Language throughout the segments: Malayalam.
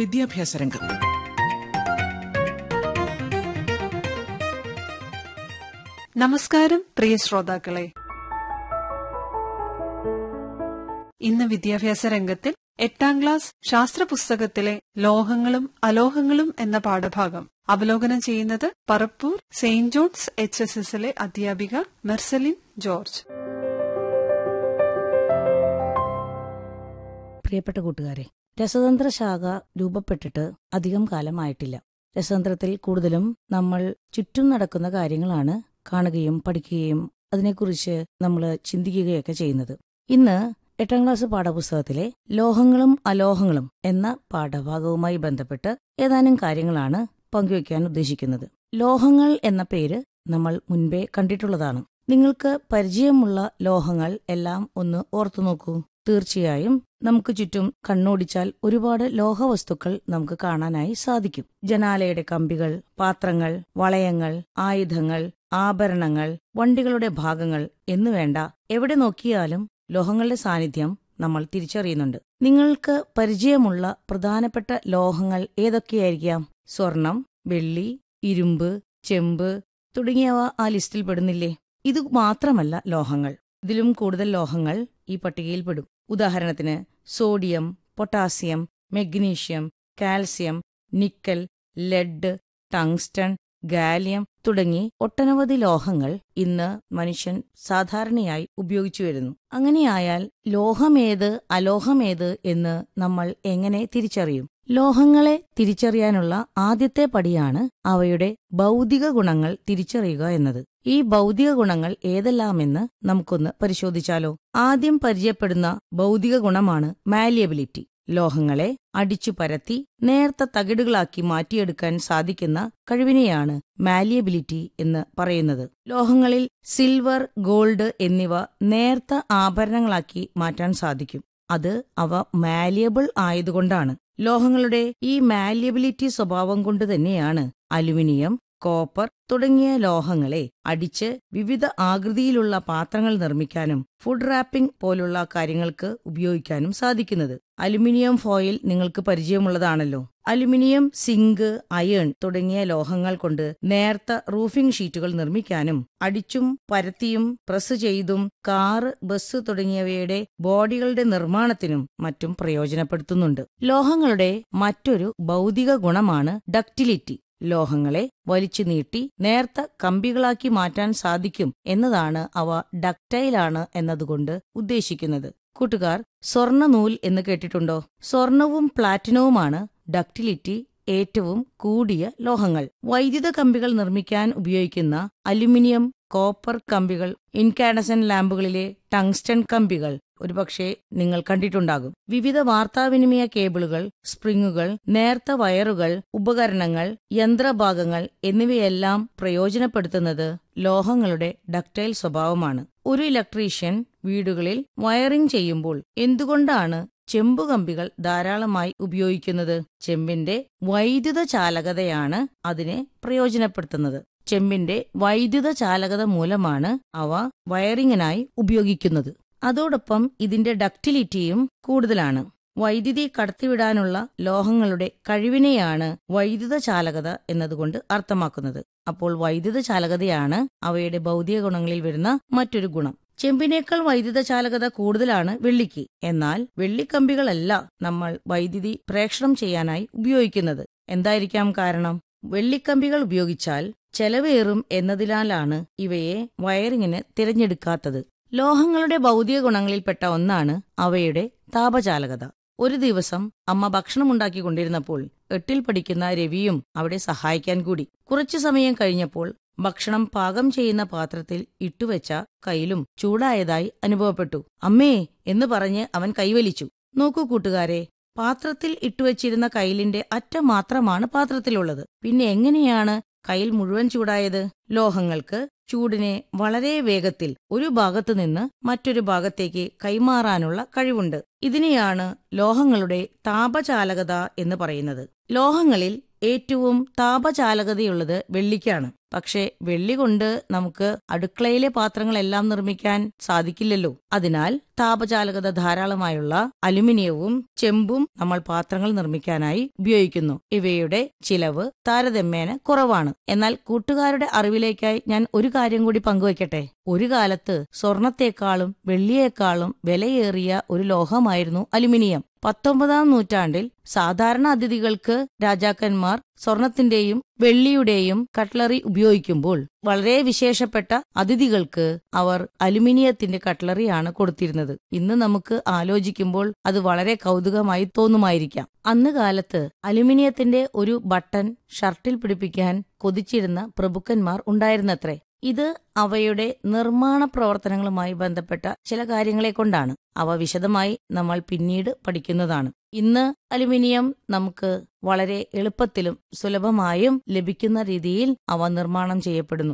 വിദ്യാഭ്യാസ രംഗം നമസ്കാരം പ്രിയ ശ്രോതാക്കളെ ഇന്ന് വിദ്യാഭ്യാസ രംഗത്തിൽ എട്ടാം ക്ലാസ് ശാസ്ത്ര പുസ്തകത്തിലെ ലോഹങ്ങളും അലോഹങ്ങളും എന്ന പാഠഭാഗം അവലോകനം ചെയ്യുന്നത് Parappur saint John's H S എസിലെ അധ്യാപിക മെർസലിൻ ജോർജ് പ്രിയപ്പെട്ട കൂട്ടുകാരെ രസതന്ത്ര ശാഖ രൂപപ്പെട്ടിട്ട് അധികം കാലമായിട്ടില്ല രസതന്ത്രത്തിൽ കൂടുതലും നമ്മൾ ചുറ്റും നടക്കുന്ന കാര്യങ്ങളാണ് കാണുകയും പഠിക്കുകയും അതിനെക്കുറിച്ച് നമ്മൾ ചിന്തിക്കുകയൊക്കെ ചെയ്യുന്നത് ഇന്ന് എട്ടാം ക്ലാസ് പാഠപുസ്തകത്തിലെ ലോഹങ്ങളും അലോഹങ്ങളും എന്ന പാഠഭാഗവുമായി ബന്ധപ്പെട്ട് ഏതാനും കാര്യങ്ങളാണ് പങ്കുവയ്ക്കാൻ ഉദ്ദേശിക്കുന്നത് ലോഹങ്ങൾ എന്ന പേര് നമ്മൾ മുൻപേ കണ്ടിട്ടുള്ളതാണ് നിങ്ങൾക്ക് പരിചയമുള്ള ലോഹങ്ങൾ എല്ലാം ഒന്ന് ഓർത്തു നോക്കൂ തീർച്ചയായും നമുക്ക് ചുറ്റും കണ്ണോടിച്ചാൽ ഒരുപാട് ലോഹവസ്തുക്കൾ നമുക്ക് കാണാനായി സാധിക്കും ജനാലയുടെ കമ്പികൾ പാത്രങ്ങൾ വളയങ്ങൾ ആയുധങ്ങൾ ആഭരണങ്ങൾ വണ്ടികളുടെ ഭാഗങ്ങൾ എന്നുവേണ്ട എവിടെ നോക്കിയാലും ലോഹങ്ങളുടെ സാന്നിധ്യം നമ്മൾ തിരിച്ചറിയുന്നുണ്ട് നിങ്ങൾക്ക് പരിചയമുള്ള പ്രധാനപ്പെട്ട ലോഹങ്ങൾ ഏതൊക്കെയായിരിക്കാം സ്വർണം വെള്ളി ഇരുമ്പ് ചെമ്പ് തുടങ്ങിയവ ആ ലിസ്റ്റിൽ പെടുന്നില്ലേ ഇത് മാത്രമല്ല ലോഹങ്ങൾ ഇതിലും കൂടുതൽ ലോഹങ്ങൾ ഈ പട്ടികയിൽ പെടും ഉദാഹരണത്തിന് sodium potassium magnesium calcium nickel lead tungsten gallium തുടങ്ങി ഒട്ടനവധി ലോഹങ്ങൾ ഇന്ന് മനുഷ്യൻ സാധാരണയായി ഉപയോഗിച്ചു വരുന്നു അങ്ങനെയായാൽ ലോഹമേത് അലോഹമേത് എന്ന് നമ്മൾ എങ്ങനെ തിരിച്ചറിയും ലോഹങ്ങളെ തിരിച്ചറിയാനുള്ള ആദ്യത്തെ പടിയാണ് അവയുടെ ഭൗതിക ഗുണങ്ങൾ തിരിച്ചറിയുക എന്നത് ഈ ഭൗതിക ഗുണങ്ങൾ ഏതെല്ലാമെന്ന് നമുക്കൊന്ന് പരിശോധിച്ചാലോ ആദ്യം പരിചയപ്പെടുന്ന ഭൗതിക ഗുണമാണ് മാലിയബിലിറ്റി ലോഹങ്ങളെ അടിച്ചു പരത്തി നേർത്ത തകിടുകളാക്കി മാറ്റിയെടുക്കാൻ സാധിക്കുന്ന കഴിവിനെയാണ് മാലിയബിലിറ്റി എന്ന് പറയുന്നത് ലോഹങ്ങളിൽ സിൽവർ ഗോൾഡ് എന്നിവ നേർത്ത ആഭരണങ്ങളാക്കി മാറ്റാൻ സാധിക്കും അത് അവ മാലിയബിൾ ആയതുകൊണ്ടാണ് ലോഹങ്ങളുടെ ഈ മാലിയബിലിറ്റി സ്വഭാവം കൊണ്ട് തന്നെയാണ് അലുമിനിയം കോപ്പർ തുടങ്ങിയ ലോഹങ്ങളെ അടിച്ച് വിവിധ ആകൃതിയിലുള്ള പാത്രങ്ങൾ നിർമ്മിക്കാനും ഫുഡ് റാപ്പിംഗ് പോലുള്ള കാര്യങ്ങൾക്ക് ഉപയോഗിക്കാനും സാധിക്കുന്നത് അലുമിനിയം ഫോയിൽ നിങ്ങൾക്ക് പരിചയമുള്ളതാണല്ലോ അലുമിനിയം സിങ്ക് അയൺ തുടങ്ങിയ ലോഹങ്ങൾ കൊണ്ട് നേർത്ത റൂഫിംഗ് ഷീറ്റുകൾ നിർമ്മിക്കാനും അടിച്ചും പരത്തിയും പ്രസ് ചെയ്തും കാറ് ബസ് തുടങ്ങിയവയുടെ ബോഡികളുടെ നിർമ്മാണത്തിനും മറ്റും പ്രയോജനപ്പെടുത്തുന്നുണ്ട് ലോഹങ്ങളുടെ മറ്റൊരു ഭൗതിക ഗുണമാണ് ഡക്റ്റിലിറ്റി ലോഹങ്ങളെ വലിച്ചു നീട്ടി നേർത്ത കമ്പികളാക്കി മാറ്റാൻ സാധിക്കും എന്നതാണ് അവ ഡക്റ്റൈലാണ് എന്നതുകൊണ്ട് ഉദ്ദേശിക്കുന്നത് കൂട്ടുകാർ സ്വർണ്ണനൂൽ എന്ന് കേട്ടിട്ടുണ്ടോ സ്വർണവും പ്ലാറ്റിനവുമാണ് ഡക്റ്റിലിറ്റി ഏറ്റവും കൂടിയ ലോഹങ്ങൾ വൈദ്യുത കമ്പികൾ നിർമ്മിക്കാൻ ഉപയോഗിക്കുന്ന അലുമിനിയം കോപ്പർ കമ്പികൾ ഇൻകാഡസൻ ലാമ്പുകളിലെ ടങ്സ്റ്റൺ കമ്പികൾ ഒരുപക്ഷെ നിങ്ങൾ കണ്ടിട്ടുണ്ടാകും വിവിധ വാർത്താവിനിമയ കേബിളുകൾ സ്പ്രിങ്ങുകൾ നേർത്ത വയറുകൾ ഉപകരണങ്ങൾ യന്ത്രഭാഗങ്ങൾ എന്നിവയെല്ലാം പ്രയോജനപ്പെടുത്തുന്നത് ലോഹങ്ങളുടെ ഡക്റ്റൈൽ സ്വഭാവമാണ് ഒരു ഇലക്ട്രീഷ്യൻ വീടുകളിൽ വയറിംഗ് ചെയ്യുമ്പോൾ എന്തുകൊണ്ടാണ് ചെമ്പുകമ്പികൾ ധാരാളമായി ഉപയോഗിക്കുന്നത് ചെമ്പിന്റെ വൈദ്യുത ചാലകതയാണ് അതിനെ പ്രയോജനപ്പെടുത്തുന്നത് ചെമ്പിന്റെ വൈദ്യുത ചാലകത മൂലമാണ് അവ വയറിങ്ങിനായി ഉപയോഗിക്കുന്നത് അതോടൊപ്പം ഇതിന്റെ ഡക്റ്റിലിറ്റിയും കൂടുതലാണ് വൈദ്യുതി കടത്തിവിടാനുള്ള ലോഹങ്ങളുടെ കഴിവിനെയാണ് വൈദ്യുത ചാലകത എന്നതുകൊണ്ട് അർത്ഥമാക്കുന്നത് അപ്പോൾ വൈദ്യുത ചാലകതയാണ് അവയുടെ ഭൗതിക ഗുണങ്ങളിൽ വരുന്ന മറ്റൊരു ഗുണം ചെമ്പിനേക്കാൾ വൈദ്യുത ചാലകത കൂടുതലാണ് വെള്ളിക്ക് എന്നാൽ വെള്ളിക്കമ്പികളല്ല നമ്മൾ വൈദ്യുതി പ്രേക്ഷണം ചെയ്യാനായി ഉപയോഗിക്കുന്നത് എന്തായിരിക്കാം കാരണം വെള്ളിക്കമ്പികൾ ഉപയോഗിച്ചാൽ ചെലവേറും എന്നതിനാലാണ് ഇവയെ വയറിങ്ങിന് തിരഞ്ഞെടുക്കാത്തത് ലോഹങ്ങളുടെ ഭൗതിക ഗുണങ്ങളിൽപ്പെട്ട ഒന്നാണ് അവയുടെ താപചാലകത ഒരു ദിവസം അമ്മ ഭക്ഷണമുണ്ടാക്കിക്കൊണ്ടിരുന്നപ്പോൾ എട്ടിൽ പഠിക്കുന്ന രവിയും അവിടെ സഹായിക്കാൻ കൂടി കുറച്ചു സമയം കഴിഞ്ഞപ്പോൾ ഭക്ഷണം പാകം ചെയ്യുന്ന പാത്രത്തിൽ ഇട്ടുവെച്ച കയ്യിലും ചൂടായതായി അനുഭവപ്പെട്ടു അമ്മേ എന്ന് പറഞ്ഞ് അവൻ കൈവലിച്ചു നോക്കൂ കൂട്ടുകാരെ പാത്രത്തിൽ ഇട്ടുവച്ചിരുന്ന കയ്യിലിന്റെ അറ്റം മാത്രമാണ് പാത്രത്തിലുള്ളത് പിന്നെ എങ്ങനെയാണ് കയ്യിൽ മുഴുവൻ ചൂടായത് ലോഹങ്ങൾക്ക് ചൂടിനെ വളരെ വേഗത്തിൽ ഒരു ഭാഗത്തു നിന്ന് മറ്റൊരു ഭാഗത്തേക്ക് കൈമാറാനുള്ള കഴിവുണ്ട് ഇതിനെയാണ് ലോഹങ്ങളുടെ താപചാലകത എന്ന് പറയുന്നത് ലോഹങ്ങളിൽ ഏറ്റവും താപചാലകതയുള്ളത് വെള്ളിക്കാണ് പക്ഷേ വെള്ളി കൊണ്ട് നമുക്ക് അടുക്കളയിലെ പാത്രങ്ങളെല്ലാം നിർമ്മിക്കാൻ സാധിക്കില്ലല്ലോ അതിനാൽ താപചാലകത ധാരാളമായുള്ള അലുമിനിയവും ചെമ്പും നമ്മൾ പാത്രങ്ങൾ നിർമ്മിക്കാനായി ഉപയോഗിക്കുന്നു ഇവയുടെ ചിലവ് താരതമ്യേന കുറവാണ് എന്നാൽ കൂട്ടുകാരുടെ അറിവിലേക്കായി ഞാൻ ഒരു കാര്യം കൂടി പങ്കുവയ്ക്കട്ടെ ഒരു കാലത്ത് സ്വർണത്തെക്കാളും വെള്ളിയേക്കാളും വിലയേറിയ ഒരു ലോഹമായിരുന്നു അലുമിനിയം പത്തൊമ്പതാം നൂറ്റാണ്ടിൽ സാധാരണ അതിഥികൾക്ക് രാജാക്കന്മാർ സ്വർണത്തിന്റെയും വെള്ളിയുടെയും കട്ട്ലറി ഉപയോഗിക്കുമ്പോൾ വളരെ വിശേഷപ്പെട്ട അതിഥികൾക്ക് അവർ അലുമിനിയത്തിന്റെ കട്ട്ലറിയാണ് കൊടുത്തിരുന്നത് ഇന്ന് നമുക്ക് ആലോചിക്കുമ്പോൾ അത് വളരെ കൗതുകമായി തോന്നുമായിരിക്കാം അന്ന് കാലത്ത് അലുമിനിയത്തിന്റെ ഒരു ബട്ടൺ ഷർട്ടിൽ പിടിപ്പിക്കാൻ കൊതിച്ചിരുന്ന പ്രഭുക്കന്മാർ ഉണ്ടായിരുന്നത്രേ ഇത് അവയുടെ നിർമ്മാണ പ്രവർത്തനങ്ങളുമായി ബന്ധപ്പെട്ട ചില കാര്യങ്ങളെ കൊണ്ടാണ് അവ വിശദമായി നമ്മൾ പിന്നീട് പഠിക്കുന്നതാണ് ഇന്ന് അലുമിനിയം നമുക്ക് വളരെ എളുപ്പത്തിലും സുലഭമായും ലഭിക്കുന്ന രീതിയിൽ അവ നിർമ്മാണം ചെയ്യപ്പെടുന്നു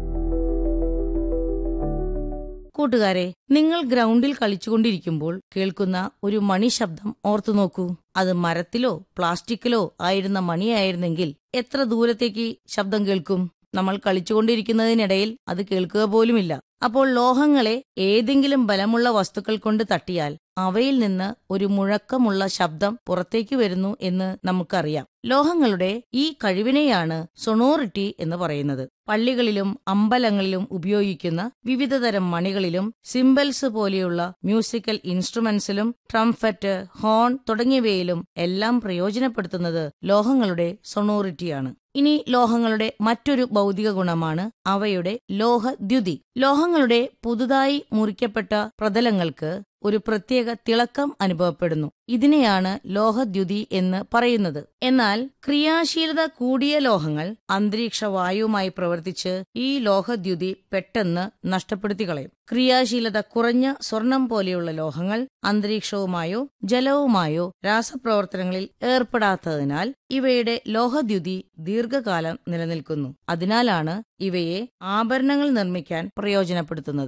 കൂട്ടുകാരെ നിങ്ങൾ ഗ്രൗണ്ടിൽ കളിച്ചുകൊണ്ടിരിക്കുമ്പോൾ കേൾക്കുന്ന ഒരു മണി ശബ്ദം ഓർത്തു നോക്കൂ അത് മരത്തിലോ പ്ലാസ്റ്റിക്കിലോ ആയിരുന്ന മണിയായിരുന്നെങ്കിൽ എത്ര ദൂരത്തേക്ക് ശബ്ദം കേൾക്കും നമ്മൾ കളിച്ചുകൊണ്ടിരിക്കുന്നതിനിടയിൽ അത് കേൾക്കുക പോലുമില്ല അപ്പോൾ ലോഹങ്ങളെ ഏതെങ്കിലും ബലമുള്ള വസ്തുക്കൾ കൊണ്ട് തട്ടിയാൽ അവയിൽ നിന്ന് ഒരു മുഴക്കമുള്ള ശബ്ദം പുറത്തേക്ക് വരുന്നു എന്ന് നമുക്കറിയാം ലോഹങ്ങളുടെ ഈ കഴിവിനെയാണ് സൊണോറിറ്റി എന്ന് പറയുന്നത് പള്ളികളിലും അമ്പലങ്ങളിലും ഉപയോഗിക്കുന്ന വിവിധതരം മണികളിലും സിംബൽസ് പോലെയുള്ള മ്യൂസിക്കൽ ഇൻസ്ട്രുമെന്റ്സിലും ട്രംഫറ്റ് ഹോൺ തുടങ്ങിയവയിലും എല്ലാം പ്രയോജനപ്പെടുത്തുന്നത് ലോഹങ്ങളുടെ സൊണോറിറ്റിയാണ് ഇനി ലോഹങ്ങളുടെ മറ്റൊരു ഭൗതിക ഗുണമാണ് അവയുടെ ലോഹദ്യുതി ലോഹങ്ങളുടെ പുതുതായി മുറിക്കപ്പെട്ട പ്രതലങ്ങൾക്ക് ഒരു പ്രത്യേക തിളക്കം അനുഭവപ്പെടുന്നു ഇതിനെയാണ് ലോഹദ്യുതി എന്ന് പറയുന്നത് എന്നാൽ ക്രിയാശീലത കൂടിയ ലോഹങ്ങൾ അന്തരീക്ഷ വായുവുമായി പ്രവർത്തിച്ച് ഈ ലോഹദ്യുതി പെട്ടെന്ന് നഷ്ടപ്പെടുത്തി കളയും ക്രിയാശീലത കുറഞ്ഞ സ്വർണം പോലെയുള്ള ലോഹങ്ങൾ അന്തരീക്ഷവുമായോ ജലവുമായോ രാസപ്രവർത്തനങ്ങളിൽ ഏർപ്പെടാത്തതിനാൽ ഇവയുടെ ലോഹദ്യുതി ദീർഘകാലം നിലനിൽക്കുന്നു അതിനാലാണ് ഇവയെ ആഭരണങ്ങൾ നിർമ്മിക്കാൻ പ്രയോജനപ്പെടുത്തുന്നത്